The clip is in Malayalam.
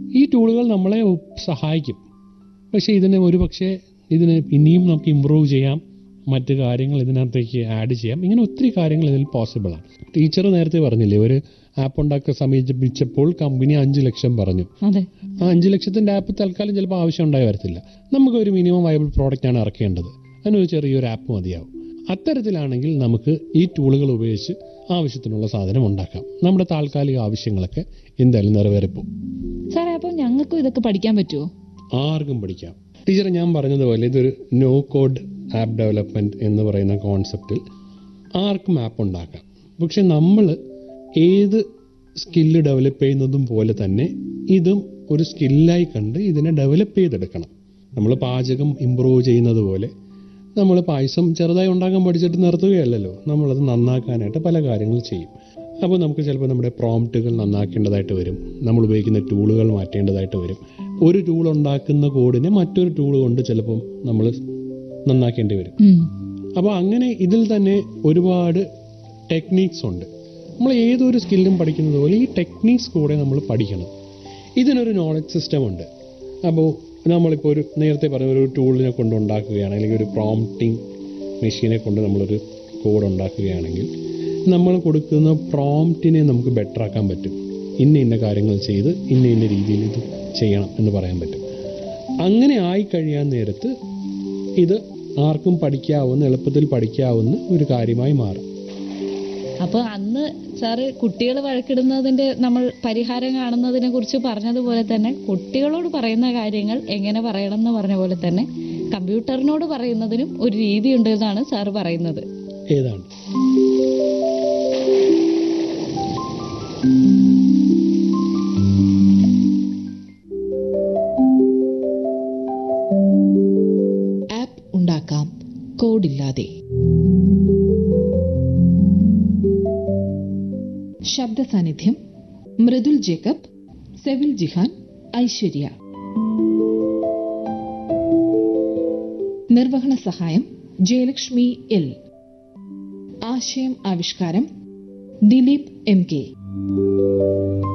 ഈ ടൂളുകൾ നമ്മളെ സഹായിക്കും പക്ഷേ ഇതിന് ഒരു പക്ഷേ ഇതിന് ഇനിയും നമുക്ക് ഇമ്പ്രൂവ് ചെയ്യാം മറ്റ് കാര്യങ്ങൾ ഇതിനകത്തേക്ക് ആഡ് ചെയ്യാം ഇങ്ങനെ ഒത്തിരി കാര്യങ്ങൾ ഇതിൽ പോസിബിളാണ് ടീച്ചർ നേരത്തെ പറഞ്ഞില്ലേ ഒരു ആപ്പ് ഉണ്ടാക്കാൻ സമീപിച്ചപ്പോൾ കമ്പനി അഞ്ച് ലക്ഷം പറഞ്ഞു അതെ ആ അഞ്ച് ലക്ഷത്തിൻ്റെ ആപ്പ് തൽക്കാലം ചിലപ്പോൾ ആവശ്യം ഉണ്ടായി വരത്തില്ല നമുക്ക് ഒരു മിനിമം വയബിൾ പ്രോഡക്റ്റാണ് ഇറക്കേണ്ടത് അതിനൊരു ചെറിയൊരു ആപ്പ് മതിയാവും അത്തരത്തിലാണെങ്കിൽ നമുക്ക് ഈ ടൂളുകൾ ഉപയോഗിച്ച് ആവശ്യത്തിനുള്ള സാധനം ഉണ്ടാക്കാം നമ്മുടെ താൽക്കാലിക ആവശ്യങ്ങളൊക്കെ എന്തായാലും നിറവേറിപ്പോവും സാറേ അപ്പോൾ ഞങ്ങൾക്കും ഇതൊക്കെ പഠിക്കാൻ പറ്റുമോ ആർക്കും പഠിക്കാം ടീച്ചർ ഞാൻ പറഞ്ഞതുപോലെ ഇതൊരു നോ കോഡ് ആപ്പ് ഡെവലപ്മെൻറ്റ് എന്ന് പറയുന്ന കോൺസെപ്റ്റിൽ ആർക്കും ആപ്പ് ഉണ്ടാക്കാം പക്ഷെ നമ്മൾ ഏത് സ്കില്ല് ഡെവലപ്പ് ചെയ്യുന്നതും പോലെ തന്നെ ഇതും ഒരു സ്കില്ലായി കണ്ട് ഇതിനെ ഡെവലപ്പ് ചെയ്തെടുക്കണം നമ്മൾ പാചകം ഇമ്പ്രൂവ് ചെയ്യുന്നത് പോലെ നമ്മൾ പായസം ചെറുതായി ഉണ്ടാക്കാൻ പഠിച്ചിട്ട് നിർത്തുകയല്ലല്ലോ നമ്മളത് നന്നാക്കാനായിട്ട് പല കാര്യങ്ങൾ ചെയ്യും അപ്പോൾ നമുക്ക് ചിലപ്പോൾ നമ്മുടെ പ്രോംപ്റ്റുകൾ നന്നാക്കേണ്ടതായിട്ട് വരും നമ്മൾ ഉപയോഗിക്കുന്ന ടൂളുകൾ മാറ്റേണ്ടതായിട്ട് വരും ഒരു ടൂൾ ഉണ്ടാക്കുന്ന കോഡിനെ മറ്റൊരു ടൂൾ കൊണ്ട് ചിലപ്പം നമ്മൾ നന്നാക്കേണ്ടി വരും ഉം. അപ്പോൾ അങ്ങനെ ഇതിൽ തന്നെ ഒരുപാട് ടെക്നീക്സ് ഉണ്ട് നമ്മൾ ഏതൊരു സ്കില്ലും പഠിക്കുന്നത് പോലെ ഈ ടെക്നീക്സ് കൂടെ നമ്മൾ പഠിക്കണം ഇതിനൊരു നോളജ് സിസ്റ്റം ഉണ്ട് അപ്പോൾ നമ്മളിപ്പോൾ ഒരു നേരത്തെ പറഞ്ഞ ഒരു ടൂളിനെ കൊണ്ട് ഉണ്ടാക്കുകയാണ് അല്ലെങ്കിൽ ഒരു പ്രോംപ്റ്റിംഗ് മെഷീനെ കൊണ്ട് നമ്മളൊരു കോഡ് ഉണ്ടാക്കുകയാണെങ്കിൽ നമ്മൾ കൊടുക്കുന്ന പ്രോംപ്റ്റിനെ നമുക്ക് ബെറ്റർ ആക്കാൻ പറ്റും ഇന്ന ഇന്ന കാര്യങ്ങൾ ചെയ്ത് ഇന്ന ഇന്ന രീതിയിൽ ഇത് ചെയ്യണം എന്ന് പറയാൻ പറ്റും അങ്ങനെ ആയി കഴിയാൻ നേരത്ത് ഇത് ആർക്കും പഠിക്കാവുന്ന എളുപ്പത്തിൽ പഠിക്കാവുന്ന ഒരു കാര്യമായി മാറും അപ്പൊ അന്ന് സാറ് കുട്ടികൾ വഴക്കിടുന്നതിന്റെ നമ്മൾ പരിഹാരം കാണുന്നതിനെ കുറിച്ച് പറഞ്ഞതുപോലെ തന്നെ കുട്ടികളോട് പറയുന്ന കാര്യങ്ങൾ എങ്ങനെ പറയണം എന്ന് പറഞ്ഞ പോലെ തന്നെ കമ്പ്യൂട്ടറിനോട് പറയുന്നതിനും ഒരു രീതിയുണ്ട് എന്നാണ് സാറ് പറയുന്നത് ഏതാണ് ആപ്പ് ഉണ്ടാക്കാം കോഡില്ലാതെ ശബ്ദ സാന്നിധ്യം മൃദുൽ ജേക്കബ് സെവിൽ ജിഹാൻ ഐശ്വര്യ നിർവഹണ സഹായം ജയലക്ഷ്മി എൽ ആശയം ആവിഷ്കാരം ദിലീപ് എം കെ